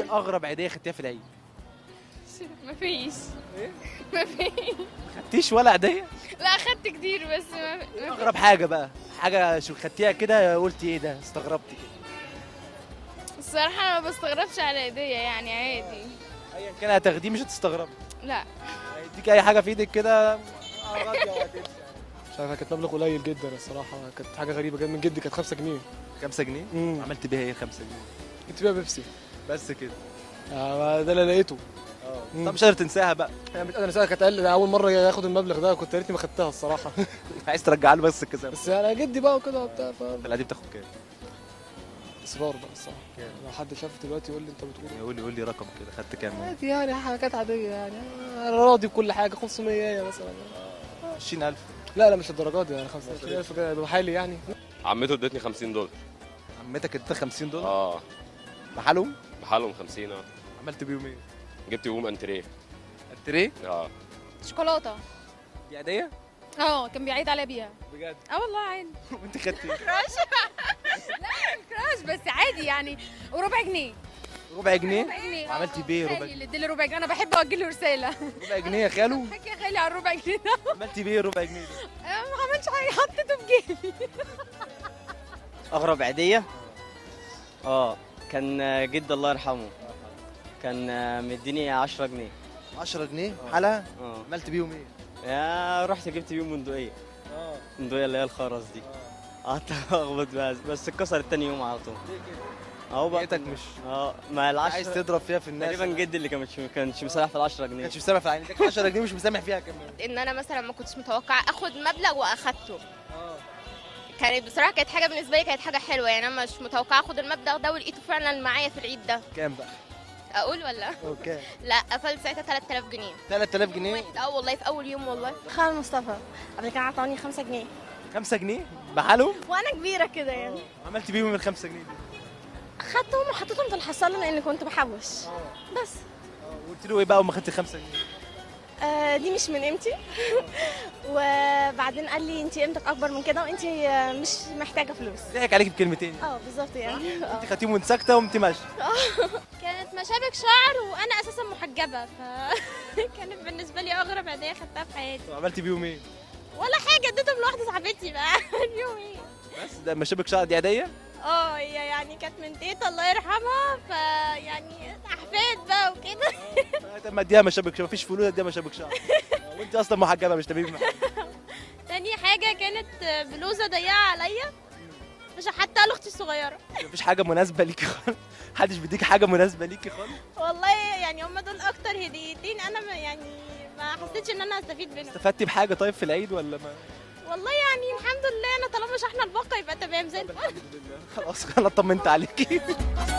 اغرب عيديه خدتيها في العيد مفيش إيه؟ مفيش خدتيش ولا عيديه لا اخدت كتير بس ما ما- اغرب حاجه بقى حاجه شو خدتيها كده قلتي ايه ده استغربتي كده الصراحة انا ما بستغربش على ايديا يعني عادي ايا كان هتاخديه مش هتستغربي لا هيديك اي حاجه في ايدك كده آه، راضية وهتمشي. مش عارف كانت مبلغ قليل جدا الصراحه كانت حاجه غريبه جدا من جدي كانت 5 جنيه 5 جنيه امم عملت بيها ايه 5 جنيه جبت بيها بيبسي بس كده آه ده اللي لقيته اه طب مش قادر تنساها بقى انا مش قادر كانت قال ده اول مره ياخد المبلغ ده كنت يا ريتني ما خدتها الصراحه عايز ترجع له بس الكسب بس انا جدي بقى وكده وبتاع ف العيديه بتاخد كام اصرار بقى الصراحه لو حد شاف دلوقتي يقول لي انت بتقول ايه قول لي قول لي رقم كده خدت كام عادي يعني حاجات عاديه يعني انا راضي بكل حاجه 500 مثلا 20000 لا لا مش الدرجات دي يعني 25000 كده يبقى حالي يعني عمته ادتني 50 دولار عمتك اديتها 50 دولار اه بحالهم بحالهم 50 اه عملت بيهم ايه؟ جبت يوم انتريه التريه اه شوكولاته دي عاديه؟ اه كان بيعيد عليا بيها بجد اه والله عادي وانت خدتي ايه؟ كراش بس عادي يعني وربع جنيه ربع جنيه ربع جنيه عملتي بيه ربع خالي جنيه؟ اللي ادالي ربع جنيه انا بحب اوجه له رساله ربع جنيه يا خالو حكي يا خالي على الربع جنيه ده عملتي بيه ربع جنيه ده؟ أنا ما عملتش حاجه حطيته في جيبي اغرب عيديه اه كان جد الله يرحمه كان مديني 10 جنيه 10 جنيه حالها اه عملت بيهم ايه؟ يا رحت جبت بيهم بندقيه اه بندقيه اللي هي الخرز دي قعدت اخبط بيها بس اتكسرت تاني يوم على طول اهو بقى بقيتك مش اه ما العشرة عايز تضرب فيها في الناس تقريبا جدي اللي كانش كانش مسامح في ال 10 ما جنيه كانش مسامح في عينك 10 جنيه مش مسامح فيها كمان ان انا مثلا ما كنتش متوقعه اخد مبلغ واخدته اه كانت بصراحه كانت حاجه بالنسبه لي كانت حاجه حلوه يعني انا مش متوقعه اخد المبلغ ده ولقيته فعلا معايا في العيد ده كام بقى؟ اقول ولا اوكي لا قفلت ساعتها 3000 جنيه 3000 جنيه اه والله في اول يوم والله خال مصطفى قبل كده عطاني 5 جنيه 5 جنيه بحالهم وانا كبيره كده يعني عملت بيهم ال 5 جنيه دي خدتهم وحطيتهم في الحصاله لان كنت بحوش بس قلت له ايه بقى وما خدت 5 جنيه آه دي مش من قيمتي وبعدين قال لي انت قيمتك اكبر من كده وانت آه، مش محتاجه فلوس ضحك عليك بكلمتين اه بالظبط يعني انت خدتيهم وانت ساكته وانت ماشيه كانت مشابك شعر وانا اساسا محجبه فكانت بالنسبه لي اغرب هديه خدتها في حياتي طب عملتي بيهم ايه؟ ولا حاجه اديتهم لواحده صاحبتي بقى اليوم ايه بس ده مشابك شعر دي عاديه اه هي يعني كانت من تيتا الله يرحمها فيعني احفاد بقى وكده طب ما اديها مشابك شعر مفيش فلوس اديها مشابك شعر وانت اصلا محجبه مش تمام تاني حاجة كانت بلوزة ضيقة عليا مش حتى لاختي الصغيرة مفيش حاجه مناسبه ليكي خالص محدش بيديك حاجه مناسبه ليكي خالص والله يعني هم دول اكتر هديتين انا ما يعني ما حسيتش ان انا هستفيد منهم استفدتي بحاجه طيب في العيد ولا ما والله يعني الحمد لله انا طالما شحنة الباقة يبقى تمام زي الفل خلاص انا اطمنت عليكي